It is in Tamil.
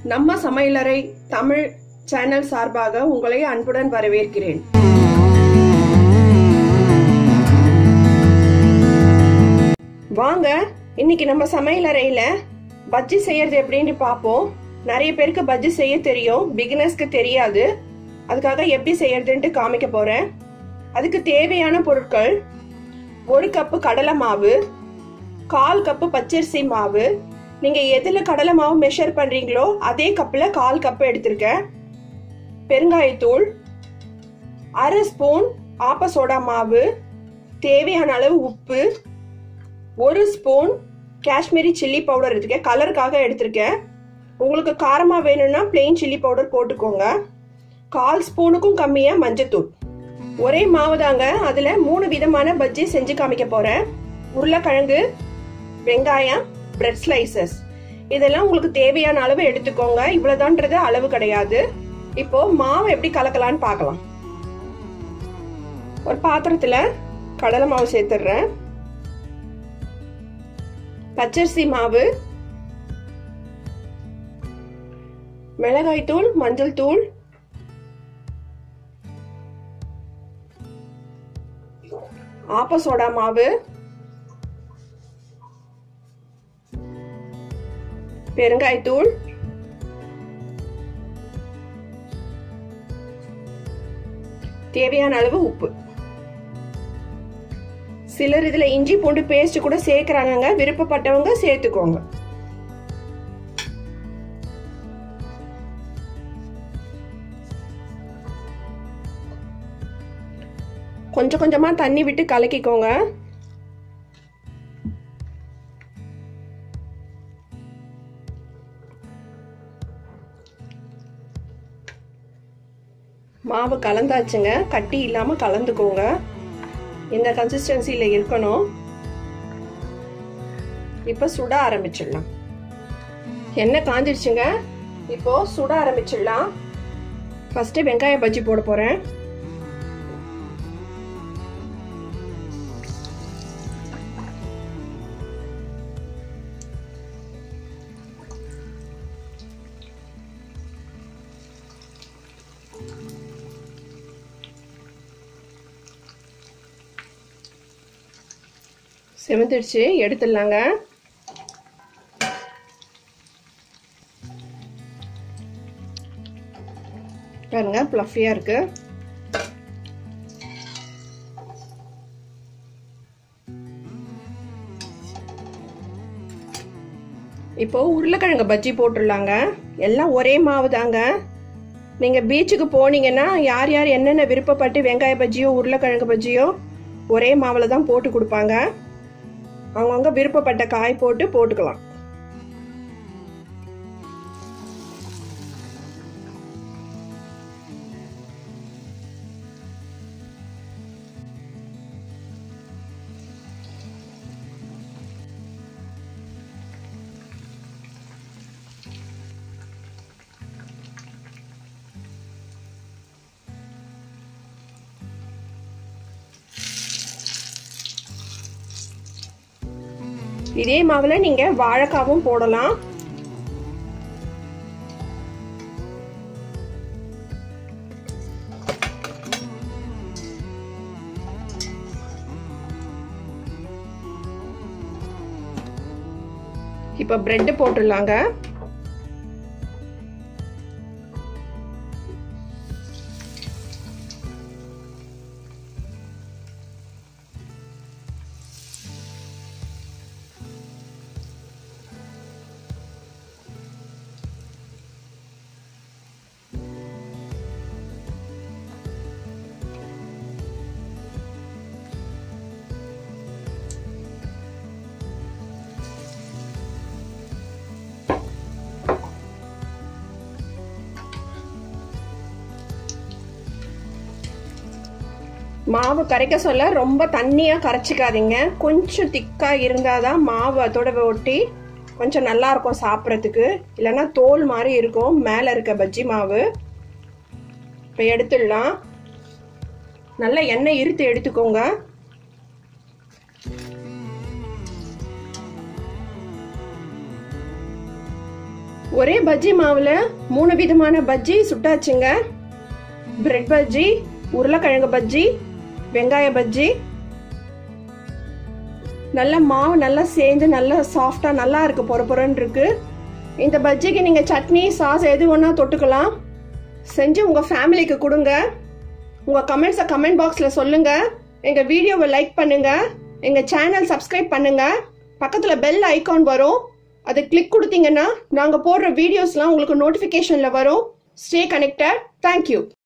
நம்ம சமையலறை தமிழ் சேனல் சார்பாக உங்களை அன்புடன் வரவேற்கிறேன் வாங்க இன்னைக்கு நம்ம சமையலறையில பஜ்ஜி செய்யறது எப்படின்னு பார்ப்போம் நிறைய பேருக்கு பஜ்ஜி செய்ய தெரியும் பிகினர்ஸ்க்கு தெரியாது அதுக்காக எப்படி செய்யறதுன்ட்டு காமிக்க போறேன் அதுக்கு தேவையான பொருட்கள் ஒரு கப்பு கடலை மாவு கால் கப்பு பச்சரிசி மாவு நீங்க எதுல கடலை மாவு மெஷர் பண்றீங்களோ அதே கப்ல கால் கப்பு எடுத்திருக்கேன் பெருங்காயத்தூள் அரை ஸ்பூன் ஆப்ப சோடா மாவு தேவையான அளவு உப்பு ஒரு ஸ்பூன் காஷ்மீரி சில்லி பவுடர் எடுத்திருக்கேன் கலருக்காக எடுத்திருக்கேன் உங்களுக்கு காரமாக வேணும்னா பிளெயின் சில்லி பவுடர் போட்டுக்கோங்க கால் ஸ்பூனுக்கும் கம்மியாக மஞ்சத்தூள் ஒரே மாவு தாங்க அதில் மூணு விதமான பஜ்ஜி செஞ்சு காமிக்க போகிறேன் உருளைக்கிழங்கு வெங்காயம் பிரெட் ஸ்லைசஸ் இதெல்லாம் உங்களுக்கு தேவையான அளவு எடுத்துக்கோங்க இவ்வளவுதான்றது அளவு கிடையாது இப்போ மாவு எப்படி கலக்கலான்னு பார்க்கலாம் ஒரு பாத்திரத்துல கடலை மாவு சேர்த்துடுறேன் பச்சரிசி மாவு மிளகாய் தூள் மஞ்சள் தூள் ஆப்ப சோடா மாவு பெருங்காயத்தூள் தேவையான அளவு உப்பு சிலர் இதுல இஞ்சி பூண்டு பேஸ்ட் கூட சேர்க்கிறாங்க விருப்பப்பட்டவங்க சேர்த்துக்கோங்க கொஞ்சம் கொஞ்சமா தண்ணி விட்டு கலக்கிக்கோங்க மாவு கலந்தாச்சுங்க கட்டி இல்லாம கலந்துக்கோங்க இந்த கன்சிஸ்டன்சில இருக்கணும் இப்ப சுட ஆரம்பிச்சிடலாம் எண்ணெய் காஞ்சிருச்சுங்க இப்போ சுட ஆரம்பிச்சிடலாம் ஃபர்ஸ்ட் வெங்காய பஜ்ஜி போட போறேன் செமந்துடுச்சு எடுத்துடலாங்க பாருங்க ப்ளஃபியா இருக்கு இப்போ உருளைக்கிழங்கு பஜ்ஜி போட்டுடலாங்க எல்லாம் ஒரே மாவு தாங்க நீங்கள் பீச்சுக்கு போனீங்கன்னா யார் யார் என்னென்ன விருப்பப்பட்டு வெங்காய பஜ்ஜியோ உருளைக்கிழங்கு பஜ்ஜியோ ஒரே மாவில் தான் போட்டு கொடுப்பாங்க அவங்கவுங்க விருப்பப்பட்ட காய் போட்டு போட்டுக்கலாம் இதே மாவுல நீங்க வாழைக்காவும் போடலாம் இப்ப பிரெட் போட்டுடலாங்க மாவு கரைக்க சொல்ல ரொம்ப தண்ணியா கரைச்சிக்காதீங்க கொஞ்சம் திக்கா இருந்தாதான் மாவு அதோட ஒட்டி கொஞ்சம் நல்லா இருக்கும் சாப்பிட்றதுக்கு இல்லைன்னா தோல் மாதிரி இருக்கும் மேலே இருக்க பஜ்ஜி மாவு இப்போ எடுத்துடலாம் நல்லா எண்ணெய் இருத்து எடுத்துக்கோங்க ஒரே பஜ்ஜி மாவுல மூணு விதமான பஜ்ஜி சுட்டாச்சுங்க பிரெட் பஜ்ஜி உருளைக்கிழங்கு பஜ்ஜி வெங்காய பஜ்ஜி நல்ல மாவு நல்லா சேர்ந்து நல்லா சாஃப்டா நல்லா இருக்கு பொற பொறன்னு இருக்கு இந்த பஜ்ஜிக்கு நீங்க சட்னி சாஸ் எது வேணா தொட்டுக்கலாம் செஞ்சு உங்க ஃபேமிலிக்கு கொடுங்க உங்க கமெண்ட்ஸை கமெண்ட் பாக்ஸ்ல சொல்லுங்க எங்க வீடியோவை லைக் பண்ணுங்க எங்க சேனல் சப்ஸ்கிரைப் பண்ணுங்க பக்கத்துல பெல் ஐகான் வரும் அதை கிளிக் கொடுத்தீங்கன்னா நாங்க போடுற வீடியோஸ்லாம் உங்களுக்கு நோட்டிபிகேஷன்ல வரும் ஸ்டே கனெக்டட் தேங்க்யூ